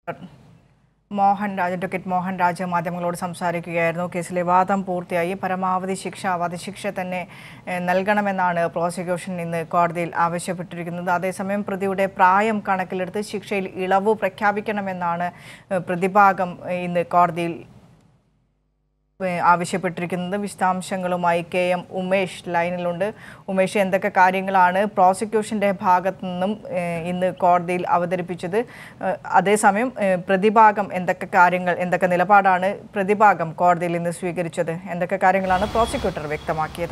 Mohan Raj advocate Mohan Raj മാധ്യമങ്ങളോട് സംസാരിക്കുകയായിരുന്നു കേസിലെ വാദം പൂർത്തിയായി പരമാവധി ശിക്ഷ വധശിക്ഷ തന്നെ ഏഹ്, നൽകണമെന്നാണ് പ്രോസിക്യൂഷൻ ഇന്ന് കോടതിയിൽ ആവശ്യപ്പെട്ടിരിക്കുന്നത് അതേസമയം പ്രതിയുടെ പ്രായം കണക്കിലെടുത്ത് ശിക്ഷയിൽ ഇളവ് പ്രഖ്യാപിക്കണമെന്നാണ് ഏഹ്, പ്രതിഭാഗം ഏഹ്, ഇന്ന് കോടതിയിൽ ഏഹ്, ആവശ്യപ്പെട്ടിരിക്കുന്നത് വിശദാംശങ്ങളുമായി കെ എം ഉമേഷ് ലൈനിലുണ്ട് ഉമേഷ് എന്തൊക്കെ കാര്യങ്ങളാണ് പ്രോസിക്യൂഷന്റെ ഭാഗത്തു നിന്നും ഏഹ്, ഇന്ന് കോടതിയിൽ അവതരിപ്പിച്ചത് ഏഹ്, അതേസമയം ഏഹ്, പ്രതിഭാഗം എന്തൊക്കെ കാര്യങ്ങൾ എന്തൊക്കെ നിലപാടാണ് പ്രതിഭാഗം കോടതിയിൽ ഇന്ന് സ്വീകരിച്ചത് എന്തൊക്കെ കാര്യങ്ങളാണ് പ്രോസിക്യൂട്ടർ വ്യക്തമാക്കിയത്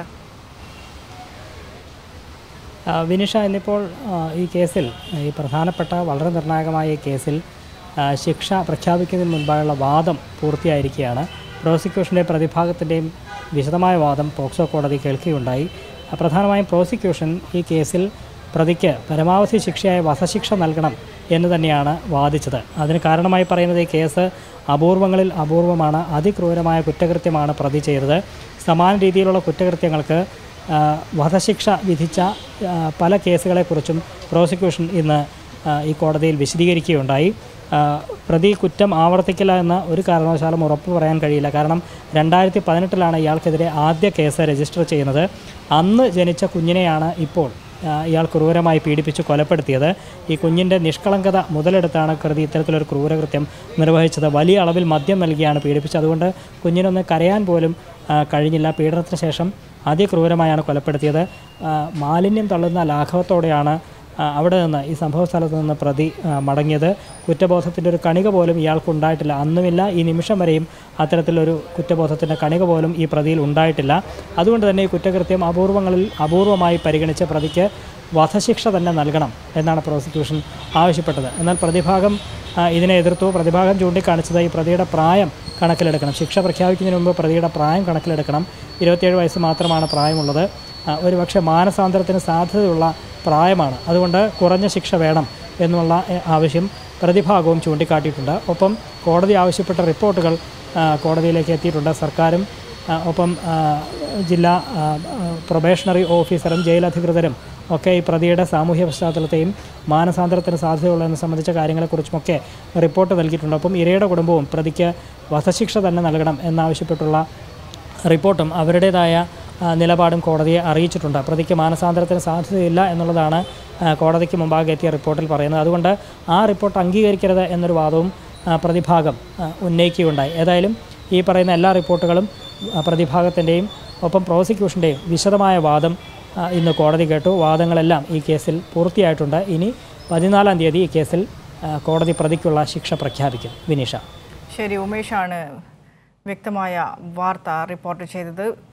ആ, വിനിഷ ഇന്നിപ്പോൾ ആ, ഈ കേസിൽ ഈ പ്രധാനപ്പെട്ട വളരെ നിർണായകമായ ഈ കേസിൽ ആ, ശിക്ഷ പ്രഖ്യാപിക്കുന്നതിന് മുൻപായുള്ള വാദം പൂർത്തിയായിരിക്കുകയാണ് പ്രോസിക്യൂഷൻ്റെ പ്രതിഭാഗത്തിൻ്റെയും വിശദമായ വാദം പോക്സോ കോടതി കേൾക്കുകയുണ്ടായി ആ, പ്രധാനമായും പ്രോസിക്യൂഷൻ ഈ കേസിൽ പ്രതിക്ക് പരമാവധി ശിക്ഷയായ വധശിക്ഷ നൽകണം എന്ന് തന്നെയാണ് വാദിച്ചത് അതിന് കാരണമായി പറയുന്നത് ഈ കേസ് അപൂർവങ്ങളിൽ അപൂർവമാണ് അതിക്രൂരമായ കുറ്റകൃത്യമാണ് പ്രതി ചെയ്തത് സമാന രീതിയിലുള്ള കുറ്റകൃത്യങ്ങൾക്ക് ആ, വധശിക്ഷ വിധിച്ച ആ, പല കേസുകളെക്കുറിച്ചും പ്രോസിക്യൂഷൻ ഇന്ന് ആ, ഈ കോടതിയിൽ വിശദീകരിക്കുകയുണ്ടായി ആ, പ്രതി കുറ്റം ആവർത്തിക്കില്ല എന്ന് ഒരു കാരണവശാലും ഉറപ്പ് പറയാൻ കഴിയില്ല കാരണം രണ്ടായിരത്തി പതിനെട്ടിലാണ് ഇയാൾക്കെതിരെ ആദ്യ കേസ് രജിസ്റ്റർ ചെയ്യുന്നത് അന്ന് ജനിച്ച കുഞ്ഞിനെയാണ് ഇപ്പോൾ ആ, ഇയാൾ ക്രൂരമായി പീഡിപ്പിച്ച് കൊലപ്പെടുത്തിയത് ഈ കുഞ്ഞിൻ്റെ നിഷ്കളങ്കത മുതലെടുത്താണ് കൃതി ഇത്തരത്തിലൊരു ക്രൂരകൃത്യം നിർവഹിച്ചത് വലിയ അളവിൽ മദ്യം നൽകിയാണ് പീഡിപ്പിച്ചത് അതുകൊണ്ട് കുഞ്ഞിനൊന്ന് കരയാൻ പോലും ആ, കഴിഞ്ഞില്ല പീഡനത്തിന് ശേഷം അതിക്രൂരമായാണ് കൊലപ്പെടുത്തിയത് ആ, മാലിന്യം തള്ളുന്ന ലാഘവത്തോടെയാണ് ആ, അവിടെ നിന്ന് ഈ സംഭവ സ്ഥലത്ത് നിന്ന് പ്രതി ആ, മടങ്ങിയത് കുറ്റബോധത്തിൻ്റെ ഒരു കണിക പോലും ഇയാൾക്ക് ഉണ്ടായിട്ടില്ല അന്നുമില്ല ഈ നിമിഷം വരെയും അത്തരത്തിലൊരു കുറ്റബോധത്തിൻ്റെ കണിക പോലും ഈ പ്രതിയിൽ ഉണ്ടായിട്ടില്ല അതുകൊണ്ട് തന്നെ ഈ കുറ്റകൃത്യം അപൂർവങ്ങളിൽ അപൂർവമായി പരിഗണിച്ച് പ്രതിക്ക് വധശിക്ഷ തന്നെ നൽകണം എന്നാണ് പ്രോസിക്യൂഷൻ ആവശ്യപ്പെട്ടത് എന്നാൽ പ്രതിഭാഗം ആ, ഇതിനെ എതിർത്തു പ്രതിഭാഗം ചൂണ്ടിക്കാണിച്ചത് ഈ പ്രതിയുടെ പ്രായം കണക്കിലെടുക്കണം ശിക്ഷ പ്രഖ്യാപിക്കുന്നതിന് മുമ്പ് പ്രതിയുടെ പ്രായം കണക്കിലെടുക്കണം ഇരുപത്തിയേഴ് വയസ്സ് മാത്രമാണ് പ്രായമുള്ളത് ആ, ഒരുപക്ഷെ മാനസാന്തരത്തിന് സാധ്യതയുള്ള പ്രായമാണ് അതുകൊണ്ട് കുറഞ്ഞ ശിക്ഷ വേണം എന്നുള്ള എ, ആവശ്യം പ്രതിഭാഗവും ചൂണ്ടിക്കാട്ടിയിട്ടുണ്ട് ഒപ്പം കോടതി ആവശ്യപ്പെട്ട റിപ്പോർട്ടുകൾ ആ, കോടതിയിലേക്ക് എത്തിയിട്ടുണ്ട് സർക്കാരും ആ, ഒപ്പം ആ, ജില്ലാ ആ, ആ, പ്രൊബേഷണറി ഓഫീസറും ജയിലധികൃതരും ഒക്കെ ഈ പ്രതിയുടെ സാമൂഹ്യ പശ്ചാത്തലത്തെയും മാനസാന്തരത്തിന് സാധ്യതയുള്ളതെന്ന് സംബന്ധിച്ച കാര്യങ്ങളെക്കുറിച്ചുമൊക്കെ റിപ്പോർട്ട് നൽകിയിട്ടുണ്ട് ഒപ്പം ഇരയുടെ കുടുംബവും പ്രതിക്ക് വധശിക്ഷ തന്നെ നൽകണം എന്നാവശ്യപ്പെട്ടുള്ള റിപ്പോർട്ടും അവരുടേതായ ആ, നിലപാടും കോടതിയെ അറിയിച്ചിട്ടുണ്ട് പ്രതിക്ക് മാനസാന്തരത്തിന് സാധ്യതയില്ല എന്നുള്ളതാണ് ആ, കോടതിക്ക് മുമ്പാകെ എത്തിയ റിപ്പോർട്ടിൽ പറയുന്നത് അതുകൊണ്ട് ആ റിപ്പോർട്ട് അംഗീകരിക്കരുത് എന്നൊരു വാദവും ആ, പ്രതിഭാഗം ആ, ഉന്നയിക്കുകയുണ്ടായി ഏതായാലും ഈ പറയുന്ന എല്ലാ റിപ്പോർട്ടുകളും ആ, പ്രതിഭാഗത്തിൻ്റെയും ഒപ്പം പ്രോസിക്യൂഷൻ്റെയും വിശദമായ വാദം ആ, ഇന്ന് കോടതി കേട്ടു വാദങ്ങളെല്ലാം ഈ കേസിൽ പൂർത്തിയായിട്ടുണ്ട് ഇനി പതിനാലാം തീയതി ഈ കേസിൽ ആ, കോടതി പ്രതിക്കുള്ള ശിക്ഷ പ്രഖ്യാപിക്കും വിനീഷ ശരി ഉമേഷാണ് വ്യക്തമായ വാർത്ത റിപ്പോർട്ട് ചെയ്തത്